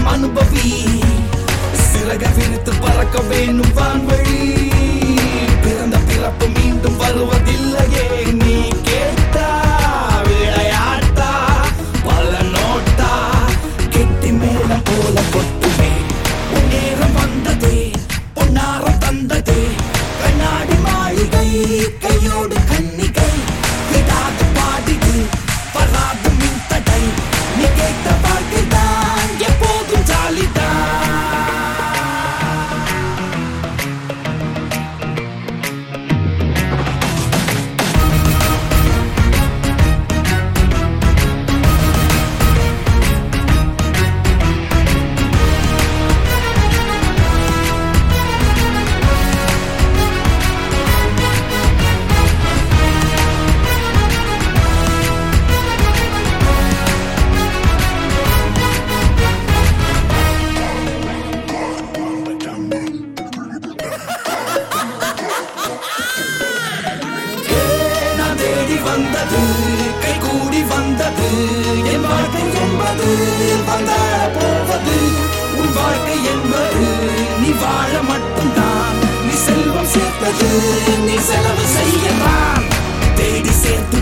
அனுபவி சிறக விரித்து பறக்க வேணும் வான்வழி பிறந்த பிறப்பு மீண்டும் வருவதில்லையே நீ கேட்டா விளையாட்டா பல நோட்டா கெட்டி மேலம் போல கொட்டுமே உன் நேரம் வந்ததே பொன்னாரம் தந்ததே கண்ணாடி மாளிகை கையோடு கன்னிகை விடாது பாடிது வராது மின்தடை நீ கேட்ட வாழ்க்கைதான் எப்போதும் ஜாலிதான் நான் தேடி வந்தது கை கூடி வந்தது என் வாழ்க்கை என்பது வந்தார போவது உன் வாழ்க்கை என்பது நீ வாழ மட்டும்தான் நீ செல்வம் சேர்த்தது நீ செலவு செய்யலாம் தேடி சேர்த்து